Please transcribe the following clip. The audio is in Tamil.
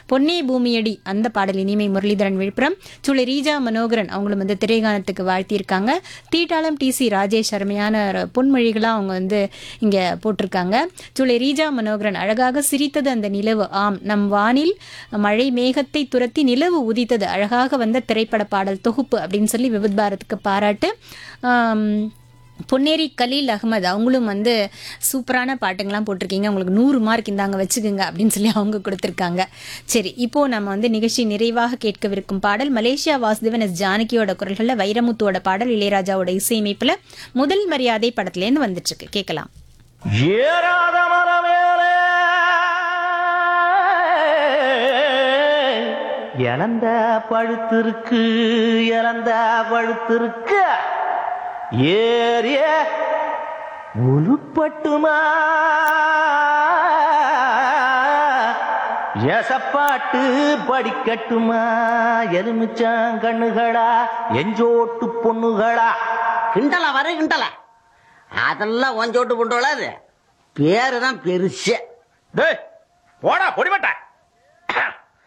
பொன்னே பூமியடி அந்த பாடல் இனிமை முரளிதரன் விழுப்புரம் சுளை ரீஜா மனோகரன் அவங்களும் வந்து திரைகானத்துக்கு வாழ்த்தியிருக்காங்க தீட்டாளம் டி சி ராஜேஷ் அருமையான ஒரு பொன்மொழிகளாக அவங்க வந்து இங்கே போட்டிருக்காங்க சுளை ரீஜா மனோகரன் அழகாக சிரித்தது அந்த நிலவு ஆம் நம் வானில் மழை மேகத்தை துரத்தி நிலவு உதித்தது அழகாக வந்த திரைப்பட பாடல் தொகுப்பு அப்படின்னு சொல்லி விபத் பாரத்துக்கு பாராட்டு ஆம், பொன்னேரி கலீல் அகமது அவங்களும் வந்து சூப்பரான பாட்டுங்கள்லாம் போட்டிருக்கீங்க உங்களுக்கு நூறு மார்க் இந்தாங்க வச்சுக்கோங்க அப்படின்னு சொல்லி அவங்க கொடுத்துருக்காங்க சரி இப்போ நம்ம வந்து நிகழ்ச்சி நிறைவாக கேட்கவிருக்கும் பாடல் மலேசியா வாசுதேவன் எஸ் ஜானகியோட குரல்களில் வைரமுத்துவோட பாடல் இளையராஜாவோட இசையமைப்பில் முதல் மரியாதை படத்துலேருந்து வந்துட்டு இருக்கு கேட்கலாம் ஏறாத மரமேலே இழந்த பழுத்திருக்கு இழந்த பழுத்திருக்கு ஏறிய உருப்பட்டுமா எசப்பாட்டு படிக்கட்டுமா எலுமிச்சாங்கண்ணுகளா எஞ்சோட்டு பொண்ணுகளா கிண்டலா வர கிண்டலா அதெல்லாம் ஒஞ்சோட்டு புண்டோல அது பேரு தான் பெருசு டேய் போடா பொடிபட்ட